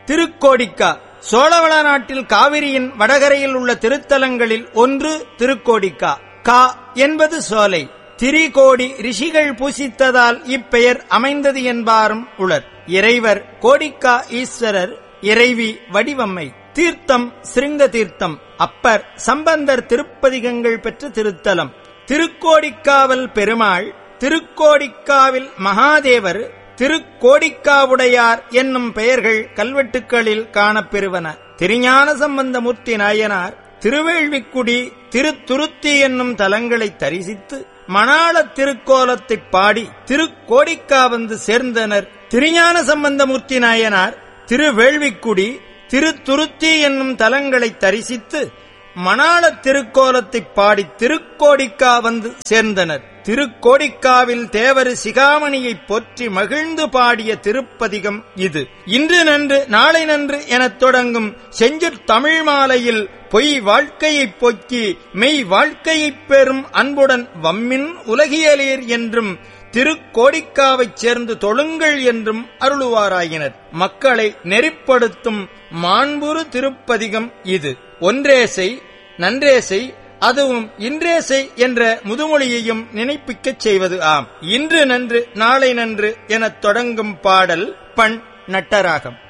திருக்கோடிக்கா சோழவள நாட்டில் காவிரியின் வடகரையில் உள்ள திருத்தலங்களில் ஒன்று திருக்கோடிக்கா கா என்பது சோலை திரிகோடி ரிஷிகள் பூசித்ததால் இப்பெயர் அமைந்தது என்பாரும் உளர் இறைவர் கோடிக்கா ஈஸ்வரர் இறைவி வடிவம்மை தீர்த்தம் சிருங்க தீர்த்தம் அப்பர் சம்பந்தர் திருப்பதிகங்கள் பெற்ற திருத்தலம் திருக்கோடிக்காவல் பெருமாள் திருக்கோடிக்காவில் மகாதேவர் திருக்கோடிக்காவுடையார் என்னும் பெயர்கள் கல்வெட்டுக்களில் காணப்பெறுவன திருஞான சம்பந்தமூர்த்தி நாயனார் திருவேள்விக்குடி திருத்துருத்தி என்னும் தலங்களை தரிசித்து மணாள திருக்கோலத்தைப் பாடி திருக்கோடிக்கா வந்து சேர்ந்தனர் திருஞான சம்பந்தமூர்த்தி நாயனார் திருவேள்விக்குடி திருத்துருத்தி என்னும் தலங்களை தரிசித்து மணாள திருக்கோலத்தைப் பாடி திருக்கோடிக்கா வந்து சேர்ந்தனர் திருக்கோடிக்காவில் தேவர் சிகாமணியை போற்றி மகிழ்ந்து பாடிய திருப்பதிகம் இது இன்று நன்று நாளை நன்று எனத் தொடங்கும் செஞ்சுட் தமிழ் மாலையில் பொய் வாழ்க்கையைப் போக்கி மெய் வாழ்க்கையைப் பெறும் அன்புடன் வம்மின் உலகியலீர் என்றும் திருக்கோடிக்காவைச் சேர்ந்து தொழுங்கள் என்றும் அருளுவாராயினர் மக்களை நெறிப்படுத்தும் மாண்புறு திருப்பதிகம் இது ஒன்றேசை நன்றேசை அதுவும் இன்றேசை என்ற முதுமொழியையும் நினைப்பிக்கச் செய்வது ஆம் இன்று நன்று நாளை நன்று எனத் தொடங்கும் பாடல் பண் நட்டராகம்